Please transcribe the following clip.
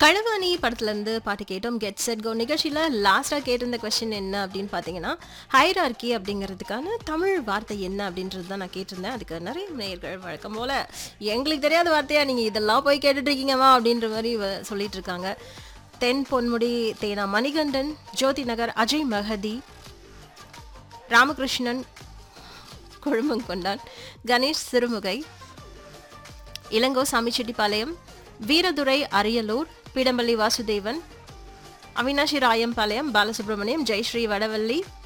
கழுவாணி படத்துலேருந்து பாட்டு கேட்டோம் கெட் செட் கோ நிகழ்ச்சியில் லாஸ்ட்டாக கேட்டிருந்த கொஸ்டின் என்ன அப்படின்னு பார்த்தீங்கன்னா ஹைரார்கி அப்படிங்கிறதுக்கான தமிழ் வார்த்தை என்ன அப்படின்றது தான் நான் கேட்டிருந்தேன் அதுக்கு நிறைய நேயர்கள் வழக்கம் போல் எங்களுக்கு தெரியாத வார்த்தையா நீங்கள் இதெல்லாம் போய் கேட்டுட்டு இருக்கீங்கம்மா அப்படின்ற மாதிரி இவ சொல்லிட்டு இருக்காங்க தென் பொன்முடி தேனா மணிகண்டன் ஜோதி நகர் அஜய் மகதி ராமகிருஷ்ணன் கொழுமங்கொண்டான் கணேஷ் சிறுமுகை இளங்கோ சாமிச்செட்டிப்பாளையம் வீரதுரை அரியலூர் பீடம்பள்ளி வாசுதேவன் அவினாஷி ராயம்பாளையம் பாலசுப்ரமணியம் ஜெயஸ்ரீ வடவள்ளி